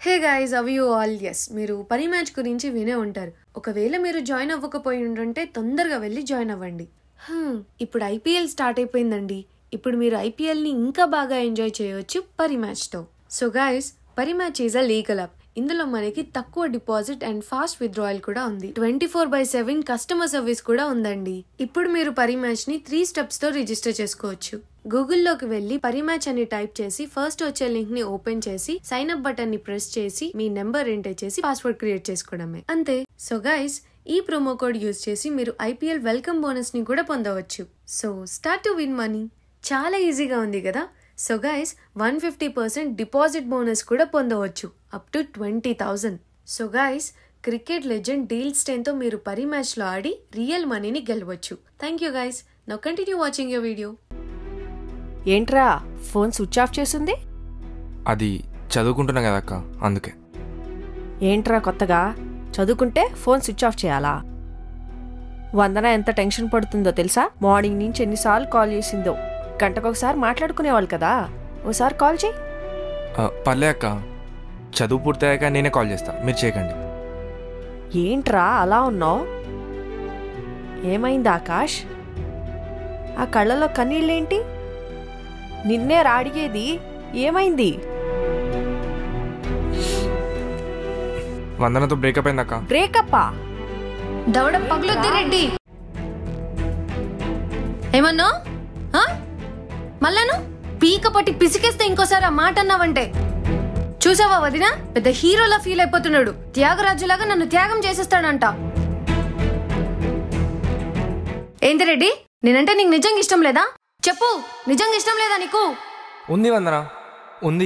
హే guys అవ్ you all ఎస్ మీరు పని మ్యాచ్ గురించి వినే ఉంటారు ఒకవేళ మీరు జాయిన్ అవ్వకపోయి ఉంటే తొందరగా వెళ్ళి జాయిన్ అవ్వండి హ్మ్, ఇప్పుడు ఐపీఎల్ స్టార్ట్ అయిపోయిందండి ఇప్పుడు మీరు ఐపీఎల్ ని ఇంకా బాగా ఎంజాయ్ చేయవచ్చు పరి మ్యాచ్ తో so guys Parimatch is a legal app ఇందులో మనకి తక్కువ డిపాజిట్ అండ్ ఫాస్ట్ విత్డ్రాయల్ కూడా ఉంది twenty four by seven customer service కూడా ఉందండి ఇప్పుడు మీరు పరి మ్యాచ్ ని త్రీ స్టెప్స్ తో రిజిస్టర్ చేసుకోవచ్చు గూగుల్లోకి వెళ్ళి పరిమ్యాచ్ అని టైప్ చేసి ఫస్ట్ వచ్చే లింక్ ని ఓపెన్ చేసి సైన్ అప్ బటన్ ని ప్రెస్ చేసి మీ నెంబర్ ఎంటర్ చేసి పాస్వర్డ్ క్రియేట్ చేసుకోవడమే అంతే సో గైస్ ఈ ప్రోమో కోడ్ యూజ్ చేసి మీరు ఐపీఎల్ వెల్కమ్ బోనస్ ని కూడా పొందవచ్చు so start to win money చాలా ఈజీగా ఉంది కదా so guys one fifty percent deposit bonus కూడా పొందవచ్చు up to twenty thousand so guys cricket legend Dale Steyn తో మీరు పరి మ్యాచ్ లో ఆడి రియల్ మనీని గెలవచ్చు thank you guys now continue watching your video ఏంట్రా ఫోన్ స్విచ్ ఆఫ్ చేసింది అది చదువుకుంటున్నా కదా అక్క అందుకే ఏంట్రా కొత్తగా చదువుకుంటే ఫోన్ స్విచ్ ఆఫ్ చేయాలా వందన ఎంత టెన్షన్ పడుతుందో తెలుసా మార్నింగ్ నుంచి ఎన్నిసార్లు కాల్ చేసిందో గంటకొకసారి మాట్లాడుకునేవాళ్ళు కదా ఓసారి కాల్ చేయి ఆ, పర్లే అక్క చదువు పూర్తయ్యాక నేనే కాల్ చేస్తా మీరు చేయకండి ఏంట్రా అలా ఉన్నావు ఏమైంది ఆకాష్ ఆ కళ్ళలో కన్నీళ్ళేంటి నిన్నే రాడిగేది ఏమైంది వందనతో బ్రేకప్ అయింది అక్క బ్రేకప్పా దవడ పగులుద్ది రెడ్డి ఏమన్నా ఆ? మళ్ళాను పీక పట్టి పిసికేస్తే ఇంకోసారి ఆ మాట అన్నావంటే చూసావా వదినా పెద్ద హీరోలా ఫీల్ అయిపోతున్నాడు త్యాగరాజులాగా నన్ను త్యాగం చేసేస్తాడంట ఏంటి రెడ్డి నేనంటే నీకు నిజంగా ఇష్టం లేదా చెప్పు నిజంగా ఇష్టం లేదా నీకు ఉంది వందన ఉంది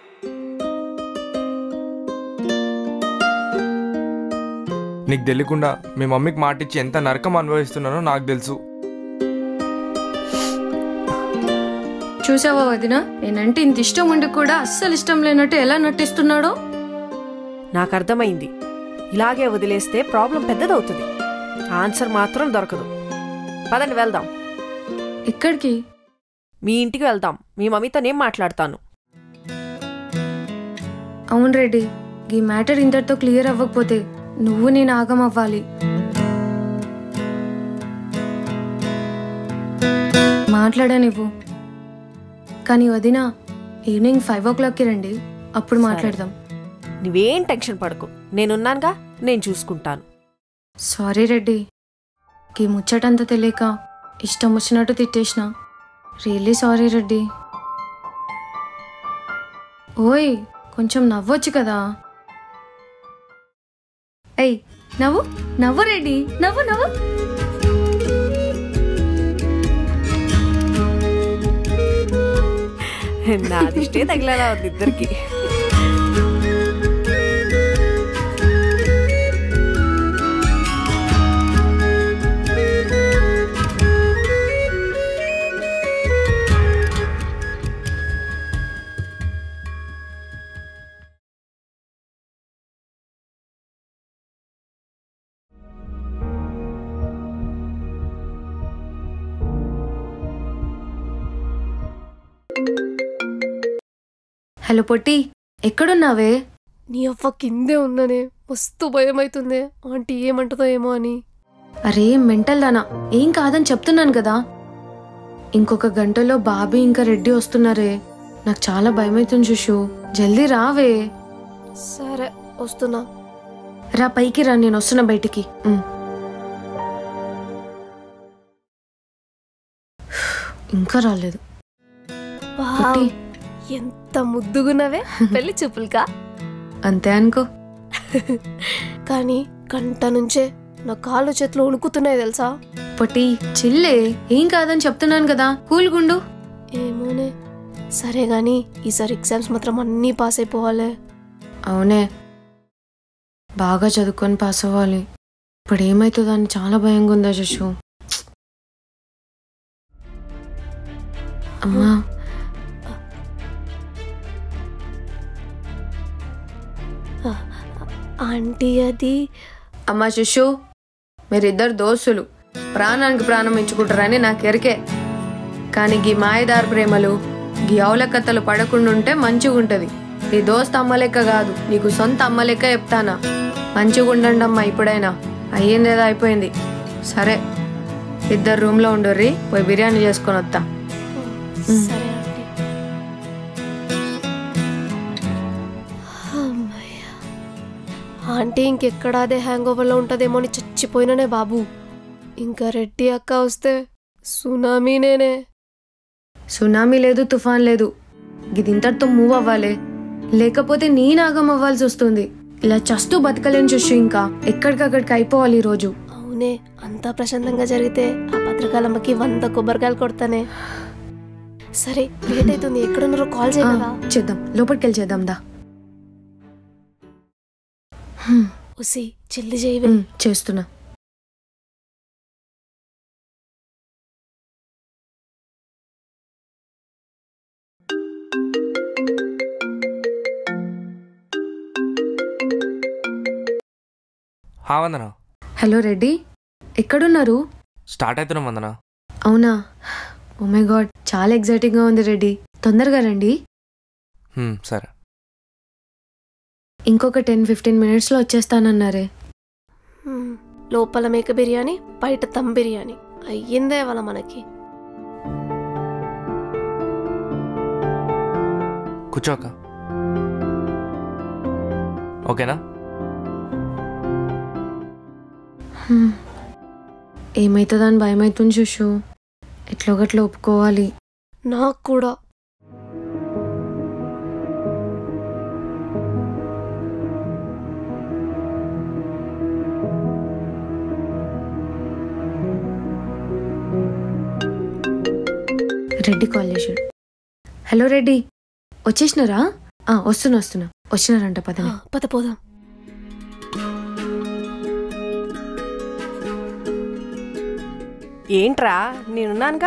నీకు తెలియకుండా మీ మమ్మీకి మాట ఇచ్చి ఎంత నరకం అనుభవిస్తున్నానో నాకు తెలుసు చూసావా వదినా నేనంటే ఇంత ఇష్టం ఉండి కూడా అస్సలు ఇష్టం లేనట్టు ఎలా నటిస్తున్నాడో నాకు అర్థమైంది ఇలాగే వదిలేస్తే ప్రాబ్లం పెద్దదవుతుంది ఆన్సర్ మాత్రం దొరకదు పదండి వెళ్దాం ఇక్కడికి మీ ఇంటికి వెళ్దాం మీ మమ్మీతో నేను మాట్లాడతాను అవును రెడ్డి ఈ మ్యాటర్ ఇంతటితో క్లియర్ అవ్వకపోతే నువ్వు నేను ఆగం అవ్వాలి మాట్లాడా నువ్వు కానీ వదిన ఈవినింగ్ ఫైవ్ ఓ క్లాక్కి రండి అప్పుడు మాట్లాడదాం నువ్వేం టెన్షన్ పడకు నేనున్నానుగా నేను చూసుకుంటాను సారీ రెడ్డి ఈ ముచ్చటంతా తెలియక ఇష్టం వచ్చినట్టు తిట్టేసిన రియల్లీ సారీ రెడ్డి ఓయ్ కొంచెం నవ్వొచ్చు కదా ఎయ్ నవ్వు నవ్వు రెడ్డి నవ్వు నవ్వు నా దిష్టే తగిలేలా ఉంది ఇద్దరికి హలో పొట్టి ఎక్కడున్నావే నీ అవ్వ కిందే ఉన్నానే మస్తు భయం అవుతుంది ఆంటీ ఏమంటుందో ఏమో అని అరే మెంటల్ దానా ఏం కాదని చెప్తున్నాను కదా ఇంకొక గంటలో బాబీ ఇంకా రెడ్డి వస్తున్నారే నాకు చాలా భయమైతుంది చూషు జల్దీ రావే సరే వస్తున్నా రా పైకి రా నేను వస్తున్నా బయటికి ఉమ్. ఇంకా రాలేదు వావ్, పొట్టి ఎంత ముద్దుగున్నవే పెళ్లి చూపులుగా అంతే అనుకో కానీ గంట నుంచే నా కాళ్ళు చేతులు వణుకుతున్నాయి తెలుసా పొట్టి చిల్లే ఏం కాదని చెప్తున్నాను కదా కూల్ గుండు ఏమోనే సరే గాని ఈసారి ఎగ్జామ్స్ మాత్రం అన్నీ పాస్ అయిపోవాలి అవునే బాగా చదువుకొని పాస్ అవ్వాలి ఇప్పుడు ఏమవుతుందని చాలా భయంగా ఉందా శశు అమ్మా ఆంటీ అది అమ్మా శిశు మీరిద్దరు దోస్తులు ప్రాణానికి ప్రాణం ఇచ్చుకుంటారని నాకు ఎరికే కానీ గీ మాయదార్ ప్రేమలు గీ అవుల కథలు పడకుండా ఉంటే మంచిగుంటది నీ దోస్త్ అమ్మ లెక్క కాదు నీకు సొంత అమ్మ లెక్క చెప్తానా మంచిగా ఉండండి అమ్మా ఇప్పుడైనా అయ్యిందేదో అయిపోయింది సరే ఇద్దరు రూమ్లో ఉండుర్రి పోయి బిర్యానీ చేసుకొని వస్తా సరే ఆంటీ అమ్మయ్య. ఆంటీ ఇంకెక్కడ అదే హ్యాంగ్ ఓవర్లో ఉంటుందేమో అని చచ్చిపోయిననే బాబు ఇంకా రెడ్డి అక్క వస్తే సునామీ నేనే సునామీ లేదు తుఫాన్ లేదు ఇది ఇంతటితో మూవ్ అవ్వాలి లేకపోతే నీ నాగం అవ్వాల్సి వస్తుంది ఇలా చస్తూ బతకలేని చూసు ఇంకా ఎక్కడికక్కడికి అయిపోవాలి ఈ రోజు అవునే అంతా ప్రశాంతంగా జరిగితే ఆ భద్రకాలమ్మకి వంద కొబ్బరికాయలు కొడతానే సరే లేట్ అవుతుంది ఎక్కడున్నారో కాల్ ఆ, చేయగలరా చేద్దాం లోపలికి వెళ్ళి చేద్దాం దా ఉసి చెల్లి చేయవే ఉమ్, చేస్తున్నా హా వందన హలో రెడ్డి ఎక్కడున్నారు స్టార్ట్ అవుతున్నాం వందన అవునా ఓ మై గాడ్ చాలా ఎగ్జైటింగ్ గా ఉంది రెడ్డి తొందరగా రండి హ్మ్, సరే ఇంకొక టెన్ ఫిఫ్టీన్ మినిట్స్ లో వచ్చేస్తానన్నారే హ్మ్. లోపల మేక బిర్యానీ బయట తమ్ బిర్యానీ అయ్యిందే వాళ్ళ మనకి కూర్చోక ఓకేనా హ్మ్. ఏమైతుందని భయమైతుంది చూషు ఎట్లో గట్ల ఒప్పుకోవాలి నాకు కూడా రెడ్డి కాల్ చేశాడు హలో రెడ్డి వచ్చేసినారా ఆ, వస్తున్నా వస్తున్నా వచ్చినారంట ఆ, పదని పద పోదాం ఏంట్రా నేనున్నానుగా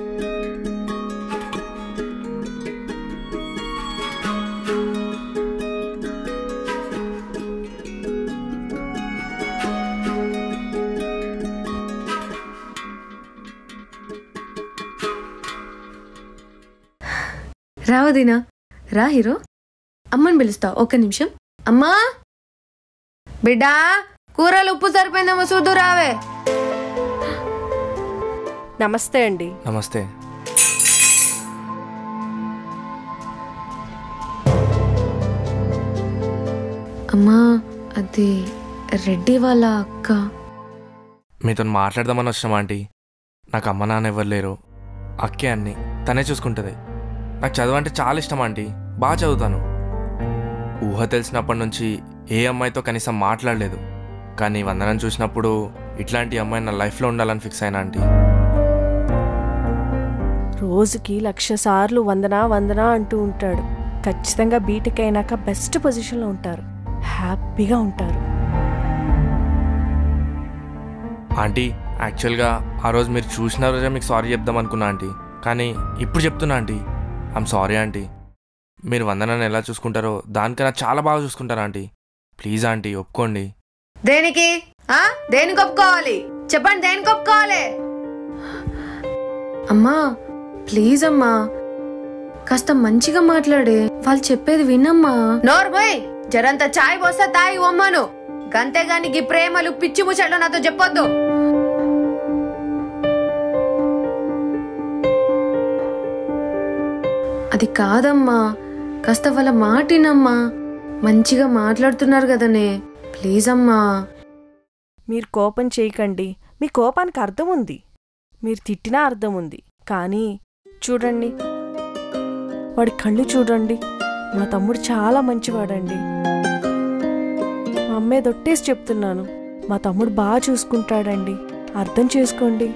రావదీనా రా హీరో అమ్మని పిలుస్తా ఒక్క నిమిషం అమ్మా బిడ్డా కూరలు ఉప్పు సరిపోయిందేమో చూదు రావే నమస్తే అండి నమస్తే అమ్మా అది రెడ్డి వాళ్ళ అక్క మీతో మాట్లాడదామని వచ్చినాం ఆంటీ నాకు అమ్మ నాన్న ఎవరు లేరు అక్కే అన్ని తనే చూసుకుంటుంది నాకు చదువు అంటే చాలా ఇష్టం ఆంటీ బాగా చదువుతాను ఊహ తెలిసినప్పటి నుంచి ఏ అమ్మాయితో కనీసం మాట్లాడలేదు కానీ వందనం చూసినప్పుడు ఇట్లాంటి అమ్మాయి నా లైఫ్లో ఉండాలని ఫిక్స్ అయినా ఆంటీ రోజుకి లక్ష సార్లు వందనా వందనా అంటూ ఉంటాడు ఖచ్చితంగా బీటెక్ అయినాక బెస్ట్ పొజిషన్లో ఉంటారు హ్యాపీగా ఉంటారు ఆంటీ యాక్చువల్గా ఆ రోజు మీరు చూసిన రోజే మీకు సారీ చెప్దాం అనుకున్నా ఆంటీ కానీ ఇప్పుడు చెప్తున్నా ఆంటీ ఐమ్ సారీ ఆంటీ మీరు వందనాన్ని ఎలా చూసుకుంటారో దానికన్నా చాలా బాగా చూసుకుంటారా ఆంటీ ప్లీజ్ ఆంటీ ఒప్పుకోండి దేనికి ఆ దేనికి ఒప్పుకోవాలి చెప్పండి దేనికి ఒప్పుకోవాలి అమ్మా ప్లీజ్ అమ్మా కాస్త మంచిగా మాట్లాడే వాళ్ళు చెప్పేది వినమ్మా నోర్మోయ్ జరంత చాయ్ పోస్తా తాయి ఒమ్మను గంతేగాని గీ ప్రేమలు పిచ్చి ముచ్చట్లు నాతో చెప్పొద్దు అది కాదమ్మా కాస్త వాళ్ళ మాటినమ్మా మంచిగా మాట్లాడుతున్నారు కదనే ప్లీజ్ అమ్మా మీరు కోపం చేయకండి మీ కోపానికి అర్థం ఉంది మీరు తిట్టినా అర్థం ఉంది కానీ చూడండి వాడి కళ్ళు చూడండి మా తమ్ముడు చాలా మంచివాడండి మా అమ్మే దొట్టేసి చెప్తున్నాను మా తమ్ముడు బాగా చూసుకుంటాడండి అర్థం చేసుకోండి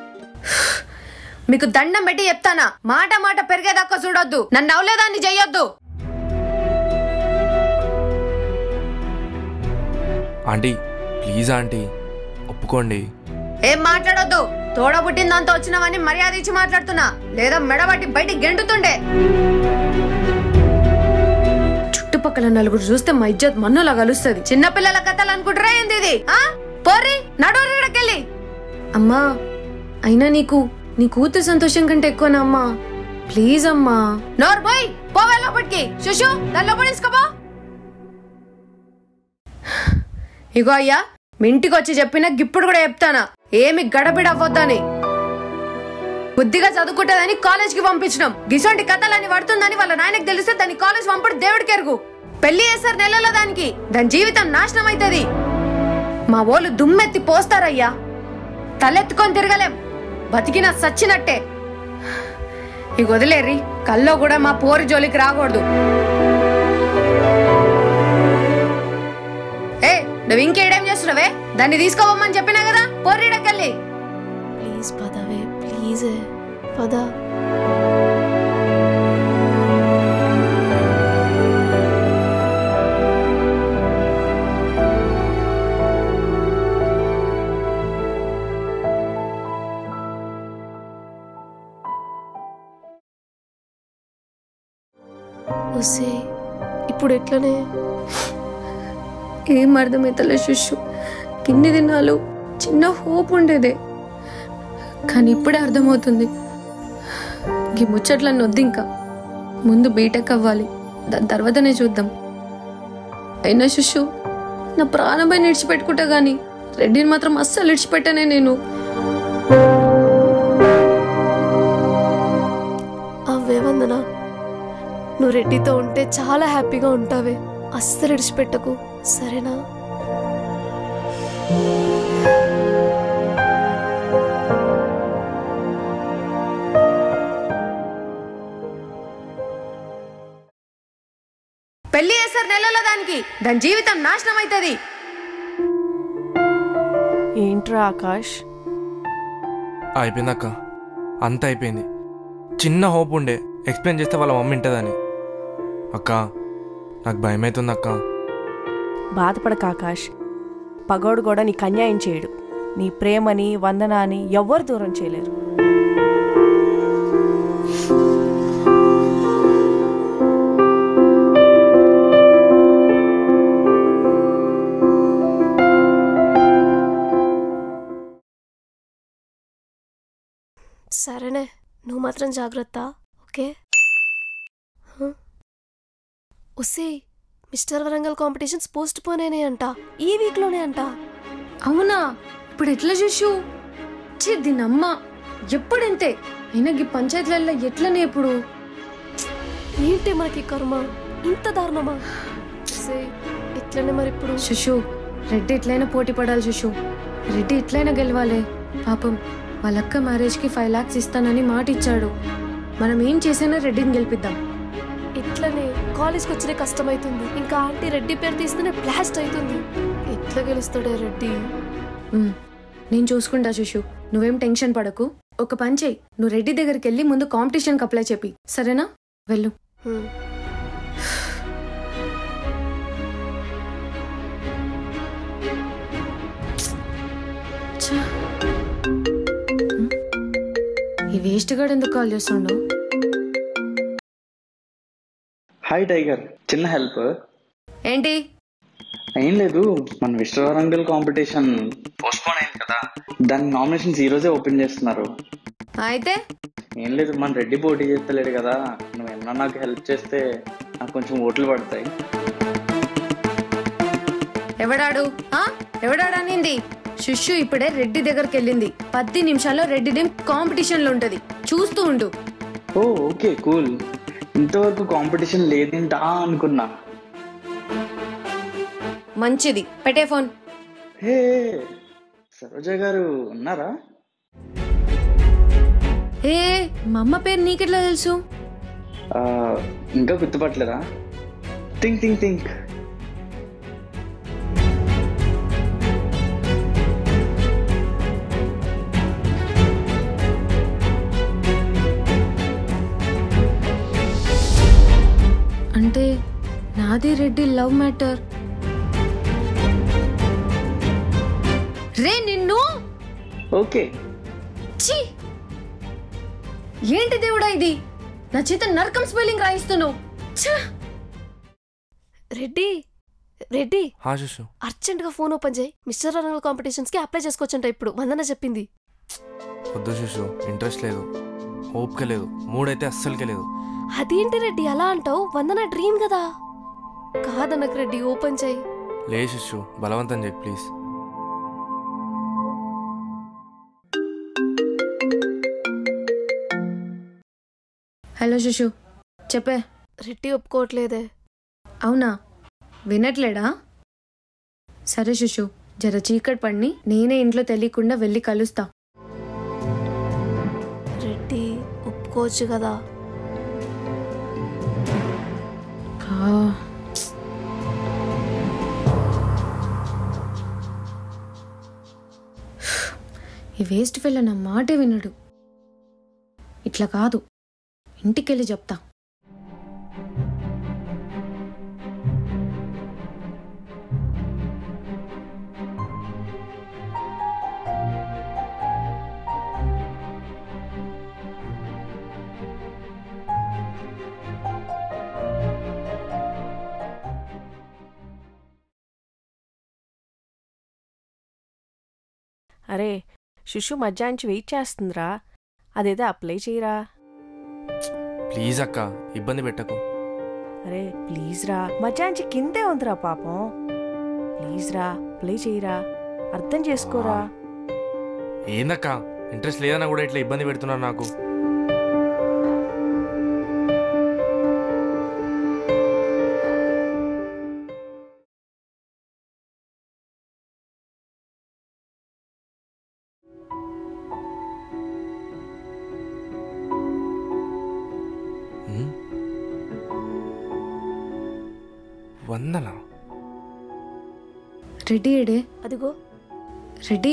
మీకు దండం పెట్టి చెప్తానా మాట మాట పెరిగేదాకా చూడొద్దు నన్ను నవ్వులేదాన్ని చెయ్యొద్దు ఆంటీ ప్లీజ్ ఆంటీ ఒప్పుకోండి ఏం మాట్లాడొద్దు తోడ పుట్టిన దాంతో వచ్చినవని మర్యాద ఇచ్చి మాట్లాడుతున్నా లేదా మెడబట్టి బయటికి గెంటుతుండే చుట్టుపక్కల నలుగురు చూస్తే మా ఇజ్జత్ మన్నులా కలుస్తుంది చిన్నపిల్లల కథలు అనుకుంటారా ఏంది ఇది ఆ? పోర్రి నడవరికెళ్ళి అమ్మా అయినా నీకు నీ కూతురు సంతోషం కంటే ఎక్కువనా అమ్మా ప్లీజ్ అమ్మా నోర్ బాయ్ పోవే లోపలికి శుషు దాని లోపల తీసుకోపో ఇగో అయ్యా మీ ఇంటికి వచ్చి చెప్పినా గిప్పుడు కూడా చెప్తానా ఏమి గడబిడ అవ్వద్దని బుద్ధిగా చదువుకుంటుందని కాలేజ్కి పంపించడం గిసొంటి కథలని పడుతుందని వాళ్ళ నాయనకి తెలిస్తే దాన్ని కాలేజ్ పంపడు దేవుడికి ఎరుగు పెళ్లి చేస్తారు నెలలో దానికి దాని జీవితం నాశనం అవుతుంది మా ఓళ్ళు దుమ్మెత్తి పోస్తారయ్యా తలెత్తుకొని తిరగలేం బతికినా సచ్చినట్టే ఇక వదిలేరి కల్లో కూడా మా పోరు జోలికి రాకూడదు ఏ నువ్వు ఇంకేడేం చేస్తున్నావే దాన్ని తీసుకోవమ్మని చెప్పినా కదా పోరీడకెళ్ళి ప్లీజ్ పదవే ప్లీజ్ పద వస్తే ఇప్పుడు ఎట్లనే ఏం అర్థమైతలే శిష్యు కిన్ని దినాలు చిన్న హోప్ ఉండేదే కానీ ఇప్పుడే అర్థమవుతుంది ఈ ముచ్చట్లన్నీ వద్దు ఇంకా ముందు బీటెక్ అవ్వాలి దాని తర్వాతనే చూద్దాం అయినా శిష్యు నా ప్రాణమై నిడిచిపెట్టుకుంటా గాని రెడ్డిని మాత్రం అస్సలు విడిచిపెట్టానే నేను అవే వందన నువ్వు రెడ్డితో ఉంటే చాలా హ్యాపీగా ఉంటావే అస్సలు విడిచిపెట్టకు సరేనా పెళ్లి చేస్తారు నెలలో దానికి దాని జీవితం నాశనం అవుతుంది ఏంట్రా ఆకాష్ అయిపోయింది అక్క అంత అయిపోయింది చిన్న హోప్ ఉండే ఎక్స్ప్లెయిన్ చేస్తే వాళ్ళ మమ్మీ వింటదని అక్క నాకు భయం అవుతుంది అక్క బాధపడక ఆకాష్ పగోడు కూడా నీకు అన్యాయం చేయడు నీ ప్రేమని వందన అని ఎవ్వరు దూరం చేయలేరు సరేనే నువ్వు మాత్రం జాగ్రత్త ఓకే ఒసే mister Warangal competitions postpone అయినాయి అంట ఈ వీక్లోనే అంట అవునా ఇప్పుడు ఎట్లా చూసు ఛీ దీని అమ్మ ఎప్పుడంతే అయినా ఈ పంచాయతీలలో ఎట్లనే ఇప్పుడు ఏంటి మనకి కర్మ ఇంత దారుణమా ఒసే ఎట్లనే మరి ఇప్పుడు శుషు రెడ్డి ఎట్లయినా పోటీ పడాలి శుషు రెడ్డి ఎట్లయినా గెలవాలి పాపం వాళ్ళక్క మ్యారేజ్కి ఫైవ్ లాక్స్ ఇస్తానని మాట ఇచ్చాడు మనం ఏం చేసినా రెడ్డిని గెలిపిద్దాం ఇట్లనే కాలేజ్కి వచ్చినే కష్టమవుతుంది ఇంకా ఆంటీ రెడ్డి పేరు తీస్తేనే బ్లాస్ట్ అవుతుంది ఎట్లా గెలుస్తాడే రెడ్డి ఉమ్, నేను చూసుకుంటా శుషు నువ్వేం టెన్షన్ పడకు ఒక పని చెయ్యి నువ్వు రెడ్డి దగ్గరికి వెళ్ళి ముందు కాంపిటీషన్కి అప్లై చెప్పి సరేనా వెళ్ళు హ్మ్. ఛ. ఉమ్, ఈ వేస్ట్ గాడు ఎందుకు కాల్ చేస్తుండవు హాయ్ టైగర్ చిన్న హెల్ప్ ఏంటి ఏం లేదు మన విశ్వవరంగల్ కాంపిటీషన్ పోస్ట్పోన్ అయింది కదా దాని నామినేషన్స్ ఈ రోజే ఓపెన్ చేస్తున్నారు అయితే ఏం లేదు మన రెడ్డి పోటీ చేస్తలేడు కదా నువ్వేమన్నా నాకు హెల్ప్ చేస్తే నాకు కొంచెం ఓట్లు పడతాయి ఎవడాడు ఆ ఎవడాడనింది శిష్యు ఇప్పుడే రెడ్డి దగ్గరికి వెళ్ళింది పది నిమిషాల్లో రెడ్డి టీం కాంపిటీషన్ లో ఉంటది చూస్తూ ఉండు ఓ ఓకే కూల్ ఇంతవరకు కాంపిటీషన్ లేదేంటా అనుకున్నా మంచిది పెట్టే ఫోన్ హే సరోజ గారు ఉన్నారా ఏ మా అమ్మ పేరు నీకెట్లా తెలుసు ఆ, ఇంకా గుర్తుపట్టలేదా థింక్ థింక్ థింక్ అంటే నాది రెడ్డి లవ్ మ్యాటర్ రే నిన్ను ఓకే ఛీ ఏంటి దేవుడా ఇది నా చేత నరకం స్పెల్లింగ్ రాయిస్తున్నావు ఛ! రెడ్డి రెడ్డి హా శుషు అర్జెంట్గా ఫోన్ ఓపెన్ చేయి మిస్టర్ వరంగల్ కాంపిటీషన్స్కి అప్లై చేసుకోవచ్చంట ఇప్పుడు వందన చెప్పింది వద్దు శుషు ఇంట్రెస్ట్ లేదు ఓపిక లేదు మూడైతే అస్సలకే లేదు అదేంటి రెడ్డి అలా అంటావు వందన డ్రీమ్ కదా కాదనకు రెడ్డి ఓపెన్ చేయి లే శిష్యు బలవంతం చెయ్యి ప్లీజ్ హలో శిశు చెప్పే రెడ్డి ఒప్పుకోవట్లేదే అవునా వినట్లేడా సరే శిశు జర చీకటి పడిని నేనే ఇంట్లో తెలియకుండా వెళ్ళి కలుస్తా రెడ్డి ఒప్పుకోవచ్చు కదా ఆ, ఈ వేస్ట్ ఫెల్ల నా మాటే వినడు ఇట్లా కాదు ఇంటికెళ్ళి చెప్తా అరే శిశు మధ్యాహ్నం వెయిట్ చేస్తుందిరా అదేదో అప్లై చేయరా ప్లీజ్ అక్క ఇబ్బంది పెట్టకు అరే ప్లీజ్ రా మధ్యాహ్నం కిందే ఉందిరా పాపం ప్లీజ్ రా అప్లై చేయరా అర్థం చేసుకోరా ఏందక్క ఇంట్రెస్ట్ లేదన్నా కూడా ఇట్లా ఇబ్బంది పెడుతున్నారు నాకు ఉమ్. వందనా రెడీ ఏడే అదిగో రెడీ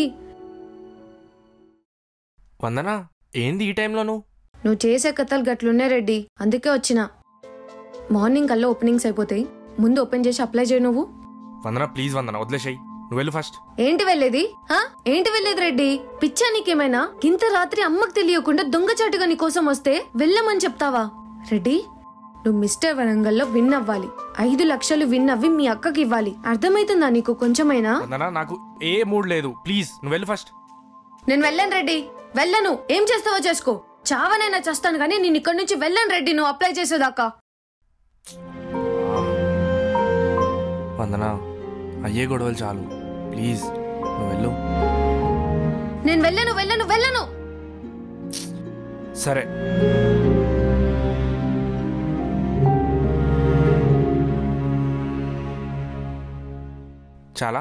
వందనా ఏంది ఈ టైంలో నువ్వు నువ్వు చేసే కథలు గట్లున్నాయి రెడ్డి అందుకే వచ్చిన మార్నింగ్ కల్లా ఓపెనింగ్స్ అయిపోతాయి ముందు ఓపెన్ చేసి అప్లై చేయి నువ్వు వందనా ప్లీజ్ వందనా వదిలేసాయి నువ్వు వెళ్ళు ఫస్ట్ ఏంటి వెళ్ళేది హా? ఏంటి వెళ్ళేది రెడ్డి పిచ్చా నీకేమైనా ఇంత రాత్రి అమ్మకు తెలియకుండా దొంగచాటుగా నీ కోసం వస్తే వెళ్ళమని చెప్తావా రెడ్డి నువ్వు మిస్టర్ వరంగల్లో విన్ అవ్వాలి ఐదు లక్షలు విన్ అవ్వి మీ అక్కకి ఇవ్వాలి అర్థమైతుందా నీకు కొంచెమైనా వందనా నాకు ఏ మూడ్ లేదు ప్లీజ్ నువ్వు వెళ్ళు ఫస్ట్ నేను వెళ్ళను రెడ్డి వెళ్ళను ఏం చేస్తావో చేసుకో చావనైనా చేస్తాను కానీ నేను ఇక్కడి నుంచి వెళ్ళను రెడ్డి నువ్వు అప్లై చేసేదాకా వందనా అయ్యే గొడవలు చాలు ప్లీజ్ నువ్వు వెళ్ళు నేను వెళ్ళను వెళ్ళను వెళ్ళను సరే చాలా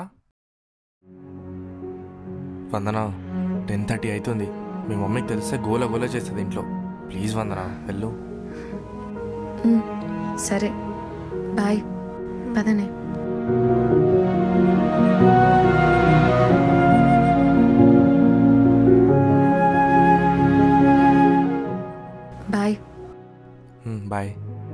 వందనా టెన్ థర్టీ అవుతుంది మీ మమ్మీకి తెలిస్తే గోల గోల చేస్తుంది ఇంట్లో ప్లీజ్ వందనా వెళ్ళు ఉమ్, సరే బాయ్ పదనే bye um, bye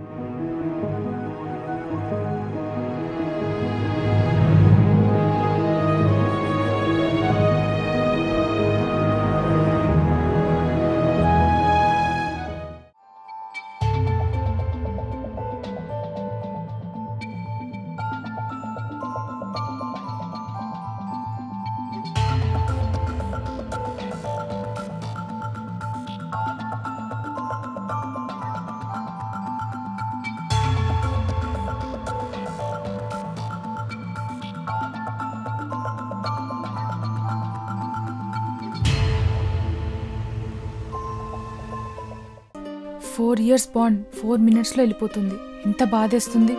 four years bond four మినిట్స్లో వెళ్ళిపోతుంది ఎంత బాధేస్తుంది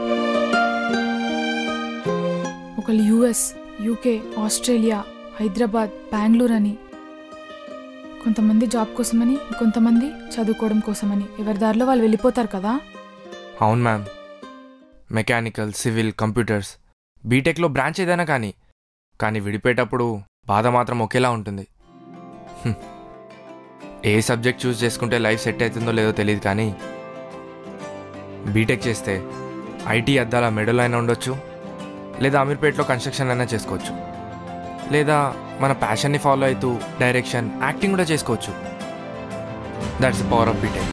ఒకళ్ళు US UK Australia Hyderabad Bengaluru అని కొంతమంది జాబ్ కోసమని కొంతమంది చదువుకోవడం కోసమని ఎవరి దారిలో వాళ్ళు వెళ్ళిపోతారు కదా అవును మ్యామ్ మెకానికల్ సివిల్ కంప్యూటర్స్ బీటెక్లో బ్రాంచ్ ఏదైనా కానీ కానీ విడిపోయేటప్పుడు బాధ మాత్రం ఒకేలా ఉంటుంది హ్మ్. ఏ సబ్జెక్ట్ చూస్ చేసుకుంటే లైఫ్ సెట్ అవుతుందో లేదో తెలియదు కానీ బీటెక్ చేస్తే ఐటీ అద్దాల మెడల్ అయినా ఉండొచ్చు లేదా అమీర్పేటలో కన్స్ట్రక్షన్ అయినా చేసుకోవచ్చు లేదా మన ప్యాషన్ని ఫాలో అవుతూ డైరెక్షన్ యాక్టింగ్ కూడా చేసుకోవచ్చు that's the power of BTech